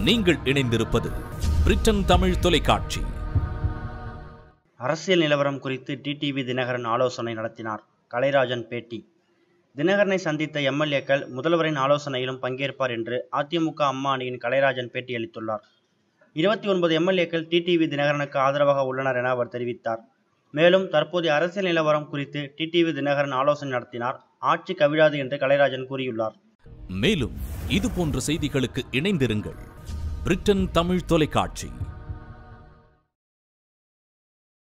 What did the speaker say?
நீங்கள் இணைந்திருப்பது பிரிட்டன் தமிழ் தொலைக்காட்சி அரசியல் நிலவரம் குறித்து டிடிவி தினகரன் ஆலோசனை நடத்தினார் கலைராஜன் பேட்டி தினகரனை சந்தித்த எம்எல்ஏக்கள் முதல்வரின் ஆலோசனையிலும் பங்கேற்பார் என்று அதிமுக அம்மா அணியின் கலைராஜன் பேட்டியளித்துள்ளார் இருபத்தி ஒன்பது எம்எல்ஏக்கள் டிடிவி தினகரனுக்கு ஆதரவாக உள்ளனர் என அவர் தெரிவித்தார் மேலும் தற்போதைய அரசியல் நிலவரம் குறித்து டிடிவி தினகரன் ஆலோசனை நடத்தினார் ஆட்சி கவிழாது என்று கலைராஜன் கூறியுள்ளார் மேலும் இது போன்ற செய்திகளுக்கு இணைந்திருங்கள் பிரிட்டன் தமிழ் தொலைக்காட்சி